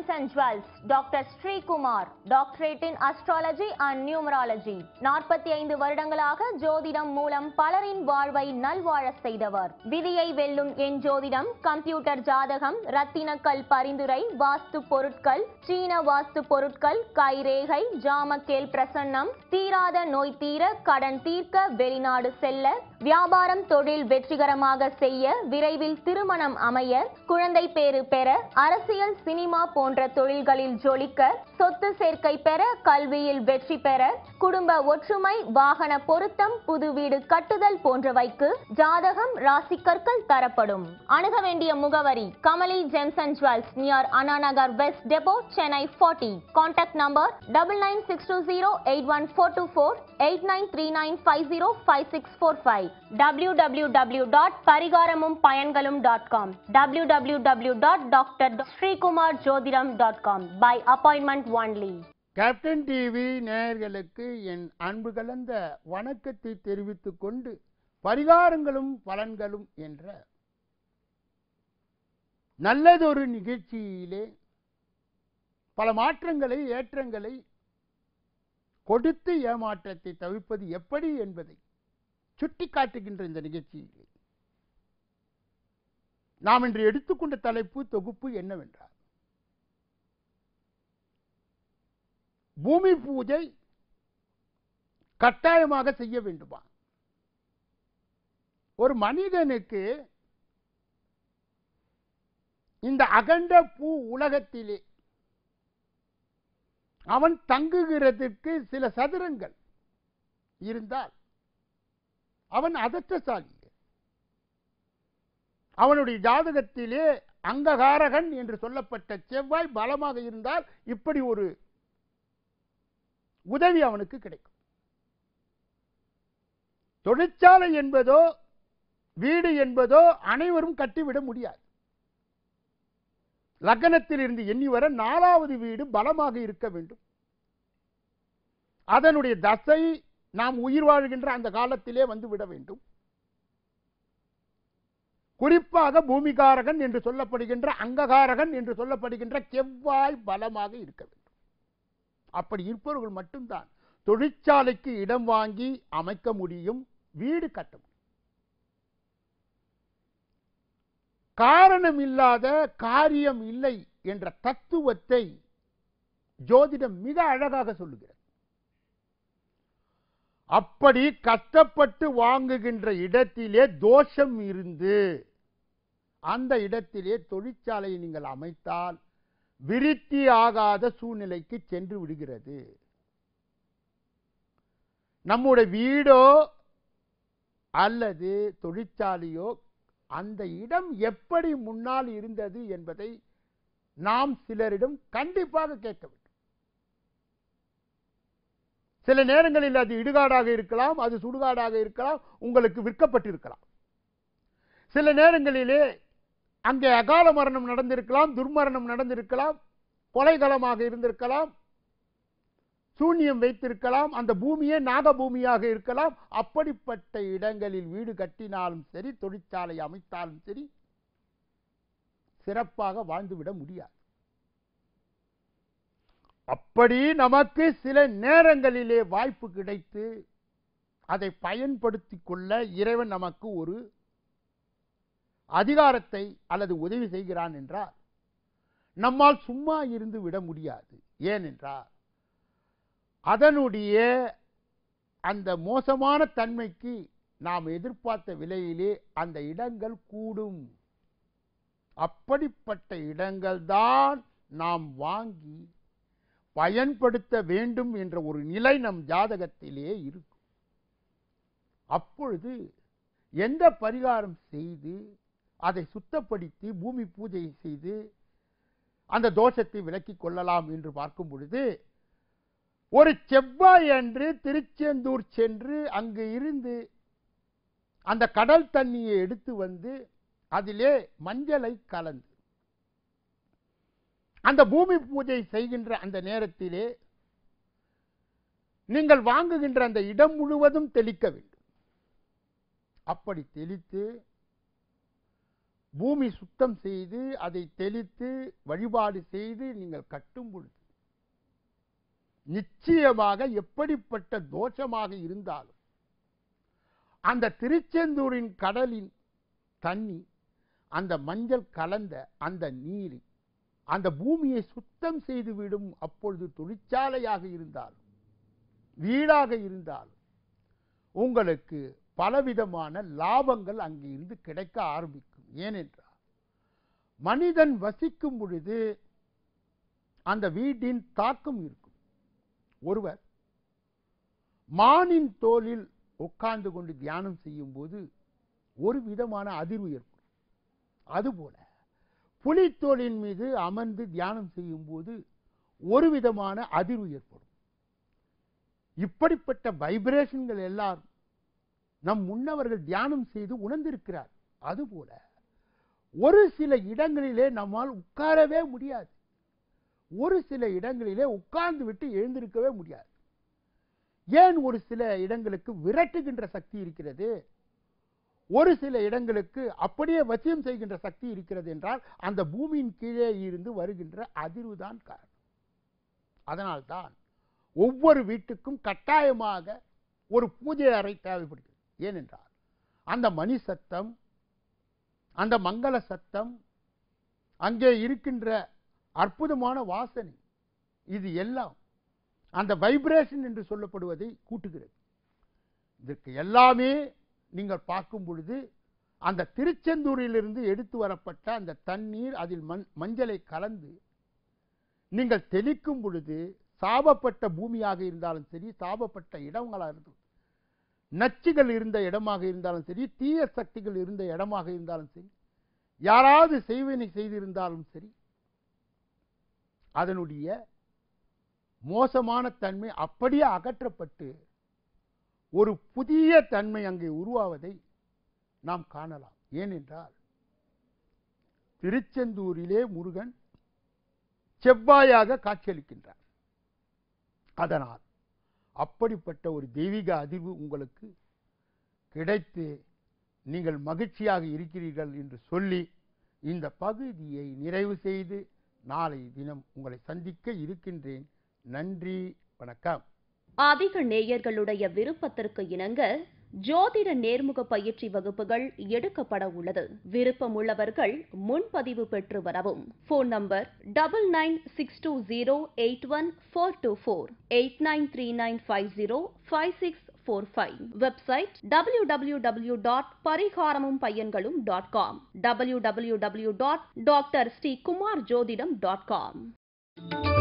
Gems and Jewels, Dr. Sri Kumar, Doctorate in Astrology and Numerology. நாற்பத்தி ஐந்து வருடங்களாக ஜோதிடம் மூலம் பலரின் வாழ்வை நல்வாழ செய்தவர் விதியை வெல்லும் என் ஜோதிடம் கம்ப்யூட்டர் ஜாதகம் ரத்தினக்கல் பரிந்துரை வாஸ்து பொருட்கள் சீன வாஸ்து பொருட்கள் கைரேகை ஜாமக்கேல் பிரசன்னம் தீராத நோய் தீர கடன் தீர்க்க வெளிநாடு செல்ல வியாபாரம் தொழில் வெற்றிகரமாக செய்ய விரைவில் திருமணம் அமைய குழந்தை பேறு பெற அரசியல் சினிமா போன்ற தொழில்களில் ஜொலிக்க சொத்து சேர்க்கை பெற கல்வியில் வெற்றி பெற குடும்ப ஒற்றுமை வாகன பொருத்தம் புது வீடு கட்டுதல் போன்றவைக்கு ஜாதகம் ராசிக்கற்கள் தரப்படும் அணுக வேண்டிய முகவரி Kamali gems and jewels near Anna Nagar west depot Chennai forty contact number double nine six two zero eight one four two four eight nine three nine five zero five six four five W W W dot பரிகாரமும் பயன்களும் dot com W W W dot doctor Srikumar ஜோதிடம் dot com by appointment only captain TV நேயர்களுக்கு என் அன்பு கலந்த வணக்கத்தை தெரிவித்துக் கொண்டு பரிகாரங்களும் பலன்களும் என்ற நல்லதொரு நிகழ்ச்சியிலே பல மாற்றங்களை ஏற்றங்களை கொடுத்து ஏமாற்றத்தை தவிர்ப்பது எப்படி என்பதை சுட்டிக்காட்டுகின்ற இந்த நிகழ்ச்சியிலே நாம் இன்று எடுத்துக்கொண்ட தலைப்பு தொகுப்பு என்னவென்றால் பூமி பூஜை கட்டாயமாக செய்ய வேண்டுமா ஒரு மனிதனுக்கு இந்த அகண்ட பூ உலகத்திலே அவன் தங்குகிறதுக்கு சில சதுரங்கள் இருந்தால் அவன் அதற்றசாலி அவனுடைய ஜாதகத்திலே அங்ககாரகன் என்று சொல்லப்பட்ட செவ்வாய் பலமாக இருந்தால் இப்படி ஒரு உதவி அவனுக்கு கிடைக்கும் தொழிற்சாலை என்பதோ வீடு என்பதோ அனைவரும் கட்டிவிட முடியாது லக்னத்தில் இருந்து எண்ணி வர நாலாவது வீடு பலமாக இருக்க வேண்டும் அதனுடைய தசை நாம் உயிர் வாழ்கின்ற அந்த காலத்திலே வந்து விட வேண்டும் குறிப்பாக பூமிகாரகன் என்று சொல்லப்படுகின்ற அங்ககாரகன் என்று சொல்லப்படுகின்ற செவ்வாய் பலமாக இருக்க வேண்டும் அப்படி இருப்பவர்கள் மட்டும்தான் தொழிற்சாலைக்கு இடம் வாங்கி அமைக்க முடியும் வீடு கட்ட முடியும் காரணம் இல்லாத காரியம் இல்லை என்ற தத்துவத்தை ஜோதிடம் மிக அழகாக சொல்லுகிறது அப்படி கஷ்டப்பட்டு வாங்குகின்ற இடத்திலே தோஷம் இருந்து அந்த இடத்திலே தொழிற்சாலையை நீங்கள் அமைத்தால் விருத்தி ஆகாத சூழ்நிலைக்கு சென்று விடுகிறது நம்முடைய வீடோ அல்லது தொழிற்சாலையோ அந்த இடம் எப்படி முன்னால் இருந்தது என்பதை நாம் சிலரிடம் கண்டிப்பாக கேட்க வேண்டும் சில நேரங்களில் அது இடுகாடாக இருக்கலாம் அது சுடுகாடாக இருக்கலாம் உங்களுக்கு விற்கப்பட்டிருக்கலாம் சில நேரங்களிலே அங்கே அகால மரணம் நடந்திருக்கலாம் துர்மரணம் நடந்திருக்கலாம் கொலைகளமாக இருந்திருக்கலாம் சூன்யம் வைத்திருக்கலாம் அந்த பூமியே நாகபூமியாக இருக்கலாம் அப்படிப்பட்ட இடங்களில் வீடு கட்டினாலும் சரி தொழிற்சாலை அமைத்தாலும் சரி சிறப்பாக வாழ்ந்துவிட முடியாது அப்படி நமக்கு சில நேரங்களிலே வாய்ப்பு கிடைத்து அதை பயன்படுத்திக் கொள்ள இறைவன் நமக்கு ஒரு அதிகாரத்தை அல்லது உதவி செய்கிறான் என்றால் நம்மால் சும்மா இருந்து விட முடியாது ஏனென்றால் அதனுடைய அந்த மோசமான தன்மைக்கு நாம் எதிர்பார்த்த விலையிலே அந்த இடங்கள் கூடும் அப்படிப்பட்ட இடங்கள் தான் நாம் வாங்கி பயன்படுத்த வேண்டும் என்ற ஒரு நிலை நம் ஜாதகத்திலே இருக்கும் அப்பொழுது எந்த பரிகாரம் செய்து அதை சுத்தப்படுத்தி பூமி பூஜை செய்து அந்த தோஷத்தை விலக்கிக் கொள்ளலாம் என்று பார்க்கும் பொழுது ஒரு செவ்வாய் அன்று திருச்செந்தூர் சென்று அங்கு இருந்து அந்த கடல் தண்ணியை எடுத்து வந்து அதிலே மஞ்சளை கலந்து அந்த பூமி பூஜை செய்கின்ற அந்த நேரத்திலே நீங்கள் வாங்குகின்ற அந்த இடம் முழுவதும் தெளிக்க வேண்டும் அப்படி தெளித்து பூமி சுத்தம் செய்து அதை தெளித்து வழிபாடு செய்து நீங்கள் கட்டும் பொழுது நிச்சயமாக எப்படிப்பட்ட தோஷமாக இருந்தாலும் அந்த திருச்செந்தூரின் கடலின் தண்ணி அந்த மஞ்சள் கலந்த அந்த நீர் அந்த பூமியை சுத்தம் செய்துவிடும் அப்பொழுது தொழிற்சாலையாக இருந்தாலும் வீடாக இருந்தாலும் உங்களுக்கு பலவிதமான லாபங்கள் அங்கே இருந்து கிடைக்க ஆரம்பிக்கும் ஏனென்றால் மனிதன் வசிக்கும் பொழுது அந்த வீட்டின் தாக்கம் இருக்கும் ஒருவர் மானின் தோலில் உட்கார்ந்து கொண்டு தியானம் செய்யும் போது ஒரு விதமான அதிர்வு ஏற்படும் அதுபோல புலித்தோலின் மீது அமர்ந்து தியானம் செய்யும் போது ஒரு விதமான அதிர்வு ஏற்படும் இப்படிப்பட்ட வைப்ரேஷன்கள் எல்லாரும் நம் முன்னவர்கள் தியானம் செய்து உணர்ந்திருக்கிறார் அதுபோல ஒரு சில இடங்களிலே நம்மால் உட்காரவே முடியாது ஒரு சில இடங்களிலே உட்கார்ந்து விட்டு எழுந்திருக்கவே முடியாது ஏன் ஒரு சில இடங்களுக்கு விரட்டுகின்ற சக்தி இருக்கிறது ஒரு சில இடங்களுக்கு அப்படியே வசியம் செய்கின்ற சக்தி இருக்கிறது என்றால் அந்த பூமியின் கீழே இருந்து வருகின்ற அதிர்வு தான் காரணம் அதனால்தான் ஒவ்வொரு வீட்டுக்கும் கட்டாயமாக ஒரு பூஜை அறை தேவைப்படுகிறது ஏனென்றால் அந்த மணி சத்தம் அந்த மங்கள சத்தம் அங்கே இருக்கின்ற அற்புதமான வாசனை இது எல்லாம் அந்த வைப்ரேஷன் என்று சொல்லப்படுவதை கூட்டுகிறது இதற்கு எல்லாமே நீங்கள் பார்க்கும் பொழுது அந்த திருச்செந்தூரிலிருந்து எடுத்து வரப்பட்ட அந்த தண்ணீர் அதில் மண் மஞ்சளை கலந்து நீங்கள் தெளிக்கும் பொழுது சாபப்பட்ட பூமியாக இருந்தாலும் சரி சாபப்பட்ட இடங்களாக இருந்தாலும் நச்சுகள் இருந்த இடமாக இருந்தாலும் சரி தீய சக்திகள் இருந்த இடமாக இருந்தாலும் சரி யாராவது செய்வினை செய்திருந்தாலும் சரி அதனுடைய மோசமான தன்மை அப்படியே அகற்றப்பட்டு ஒரு புதிய தன்மை அங்கே உருவாவதை நாம் காணலாம் ஏனென்றால் திருச்செந்தூரிலே முருகன் செவ்வாயாக காட்சியளிக்கின்றார் அதனால் அப்படிப்பட்ட ஒரு தெய்வீக அதிர்வு உங்களுக்கு கிடைத்து நீங்கள் மகிழ்ச்சியாக இருக்கிறீர்கள் என்று சொல்லி இந்த பகுதியை நிறைவு செய்து நாளை தினம் உங்களை சந்திக்க இருக்கின்றேன் நன்றி வணக்கம் அதிக நேயர்களுடைய விருப்பத்திற்கு இணங்க ஜோதிட நேர்முக பயிற்சி வகுப்புகள் எடுக்கப்பட உள்ளது விருப்பம் உள்ளவர்கள் முன்பதிவு பெற்று வரவும் phone number double nine six two zero eight one four two four eight nine three nine five zero five six four five website W W W dot பரிகாரமும் பையன்களும் dot com W W W dot doctor Sri Kumar ஜோதிடம் dot com